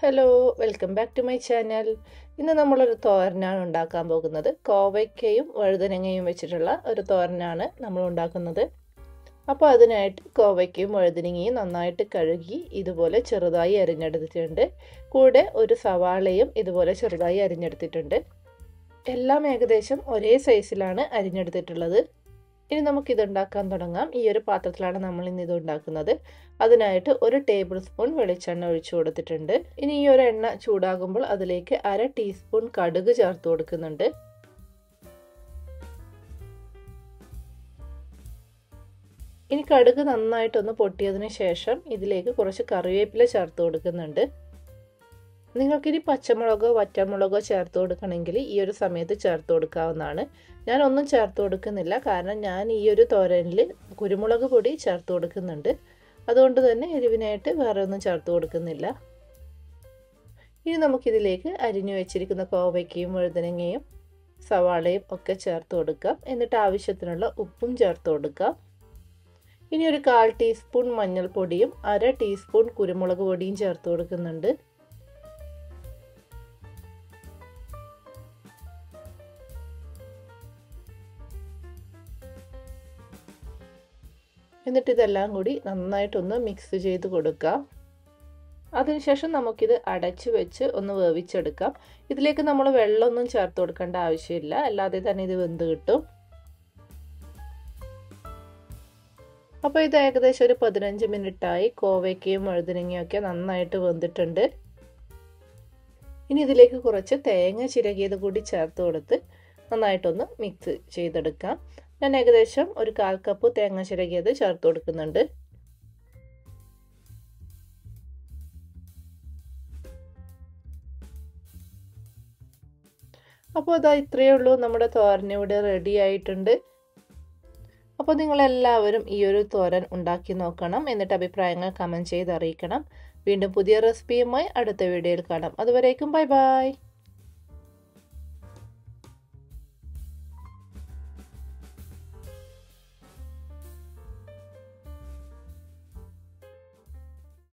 hello welcome back to my channel ഇന്ന് നമ്മളൊരു തോരനാണ് ഉണ്ടാക്കാൻ പോകുന്നത് കോവയ്ക്കയും വഴുതനങ്ങയും വെച്ചിട്ടുള്ള ഒരു തോരനാണ് നമ്മൾ ഉണ്ടാക്കുന്നത് അപ്പോൾ അതിനായിട്ട് കോവയ്ക്കയും വഴുതനങ്ങയും നന്നായിട്ട് കഴുകി ഇതുപോലെ ചെറുതായി അരിഞ്ഞെടുത്തിട്ടുണ്ട് കൂടെ ഒരു സവാളയും ഇതുപോലെ ചെറുതായി അരിഞ്ഞെടുത്തിട്ടുണ്ട് എല്ലാം ഏകദേശം ഒരേ സൈസിലാണ് അരിഞ്ഞെടുത്തിട്ടുള്ളത് ഇനി നമുക്കിത് ഉണ്ടാക്കാൻ തുടങ്ങാം ഈ ഒരു പാത്രത്തിലാണ് നമ്മൾ ഇന്ന് ഇത് ഉണ്ടാക്കുന്നത് അതിനായിട്ട് ഒരു ടേബിൾ സ്പൂൺ വെളിച്ചെണ്ണ ഒഴിച്ചു കൊടുത്തിട്ടുണ്ട് ഇനി ഈ ഒരു എണ്ണ ചൂടാകുമ്പോൾ അതിലേക്ക് അര ടീസ്പൂൺ കടുക് ചേർത്ത് കൊടുക്കുന്നുണ്ട് ഇനി കടുക് നന്നായിട്ടൊന്ന് പൊട്ടിയതിന് ശേഷം ഇതിലേക്ക് കുറച്ച് കറിവേപ്പില ചേർത്ത് കൊടുക്കുന്നുണ്ട് നിങ്ങൾക്കിനി പച്ചമുളകോ വറ്റമുളകോ ചേർത്ത് കൊടുക്കണമെങ്കിൽ ഈ ഒരു സമയത്ത് ചേർത്ത് കൊടുക്കാവുന്നതാണ് ഞാൻ ഒന്നും ചേർത്ത് കൊടുക്കുന്നില്ല കാരണം ഞാൻ ഈ ഒരു തോരനിൽ കുരുമുളക് പൊടി ചേർത്ത് കൊടുക്കുന്നുണ്ട് അതുകൊണ്ട് തന്നെ എരിവിനായിട്ട് വേറെ ഒന്നും ചേർത്ത് കൊടുക്കുന്നില്ല ഇനി നമുക്കിതിലേക്ക് അരിഞ്ഞു വെച്ചിരിക്കുന്ന കോവയ്ക്കയും വഴുതനങ്ങയും സവാളയും ഒക്കെ ചേർത്ത് കൊടുക്കാം എന്നിട്ട് ആവശ്യത്തിനുള്ള ഉപ്പും ചേർത്ത് കൊടുക്കാം ഇനി ഒരു കാൽ ടീസ്പൂൺ മഞ്ഞൾപ്പൊടിയും അര ടീസ്പൂൺ കുരുമുളക് പൊടിയും ചേർത്ത് കൊടുക്കുന്നുണ്ട് എന്നിട്ട് ഇതെല്ലാം കൂടി നന്നായിട്ടൊന്ന് മിക്സ് ചെയ്ത് കൊടുക്കാം അതിനുശേഷം നമുക്കിത് അടച്ച് വെച്ച് ഒന്ന് വേവിച്ചെടുക്കാം ഇതിലേക്ക് നമ്മൾ വെള്ളമൊന്നും ചേർത്ത് കൊടുക്കേണ്ട ആവശ്യമില്ല അല്ലാതെ തന്നെ ഇത് വെന്ത് കിട്ടും അപ്പോൾ ഇത് ഏകദേശം ഒരു പതിനഞ്ച് മിനിറ്റായി കോവയ്ക്കയും വഴുതനങ്ങയും ഒക്കെ നന്നായിട്ട് വെന്തിട്ടുണ്ട് ഇനി ഇതിലേക്ക് കുറച്ച് തേങ്ങ ചിരകിയത് കൂടി ചേർത്ത് കൊടുത്ത് നന്നായിട്ടൊന്ന് മിക്സ് ചെയ്തെടുക്കാം ഞാൻ ഏകദേശം ഒരു കാൽ കപ്പ് തേങ്ങ ചിരകിയത് ചേർത്ത് കൊടുക്കുന്നുണ്ട് അപ്പോൾ അതാ ഇത്രയേ ഉള്ളൂ നമ്മുടെ തോരൻ ഇവിടെ റെഡി ആയിട്ടുണ്ട് അപ്പോൾ നിങ്ങളെല്ലാവരും ഈ ഒരു തോരൻ ഉണ്ടാക്കി നോക്കണം എന്നിട്ട് അഭിപ്രായങ്ങൾ കമൻറ്റ് ചെയ്ത് അറിയിക്കണം വീണ്ടും പുതിയ റെസിപ്പിയുമായി അടുത്ത വീഡിയോയിൽ കാണാം അതുവരേക്കും ബൈ ബൈ